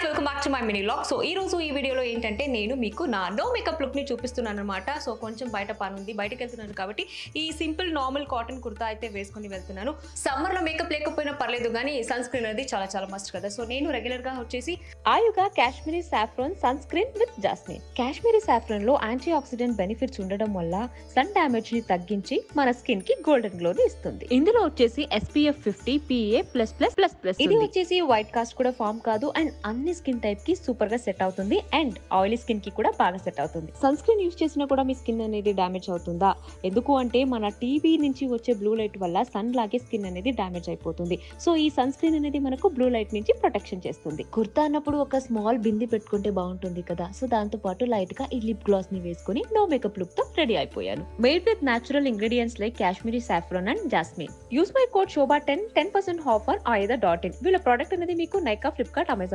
welcome back to my mini vlog so ఈ రోజు ఈ వీడియోలో ఏంటంటే నేను మీకు నా నో మేకప్ లుక్ ని చూపిస్తున్నాను అనమాట సో కొంచెం బయట పని ఉంది బయటకు వెళ్తున్నాను కాబట్టి ఈ సింపుల్ నార్మల్ కాటన్ కుర్తా అయితే వేసుకొని వెళ్తున్నాను సమ్మర్ లో మేకప్ లేకపోయినా పర్లేదు కానీ సన్ స్క్రీన్ అనేది చాలా చాలా మస్ట్ కదా సో నేను రెగ్యులర్ గా వచ్చేసి ఆయుగా Kashmiri saffron sunscreen with jasmine Kashmiri saffron లో యాంటీ ఆక్సిడెంట్ బెనిఫిట్స్ ఉండడం వల్ల సన్ డామేజ్ ని తగ్గించి మన స్కిన్ కి గోల్డెన్ గ్లో ని ఇస్తుంది ఇందులో వచ్చేసి SPF fifty PA plus plus plus plus ఇది వచ్చేసి వైట్ కాస్ట్ కూడా ఫామ్ కాదు అండ్ అన్ని స్కిన్ టైప్ కి సూపర్ గా సెట్ అవుతుంది అండ్ ఆయిలీ స్కిన్ కి కూడా బాగా సెట్ అవుతుంది సన్ స్క్రీన్ యూస్ చేసినా కూడా మీ స్కిన్ అనేది డామేజ్ అవుతుందా ఎందుకు అంటే మన టీవీ నుంచి వచ్చే బ్లూ లైట్ వల్ల సన్ లాగే స్కిన్ అనేది డామేజ్ అయిపోతుంది సో ఈ సన్ స్క్రీన్ అనేది మనకు బ్లూ లైట్ నుంచి ప్రొటెక్షన్ చేస్తుంది కుర్తా అన్నప్పుడు ఒక స్మాల్ బింది పెట్టుకుంటే బాగుంటుంది కదా సో దాంతో పాటు లైట్ గా ఈ లిప్ గ్లాస్ ని వేసుకుని నో మేకప్ లుక్ తో రెడీ అయిపోయాను made with natural ingredients like Kashmiri saffron and jasmine use my code Shobha ten ten percent offer either dot in వీళ్ళ ప్రోడక్ట్ అనేది మీకు నైకా ఫ్లిప్కార్ట్ అమెజాన్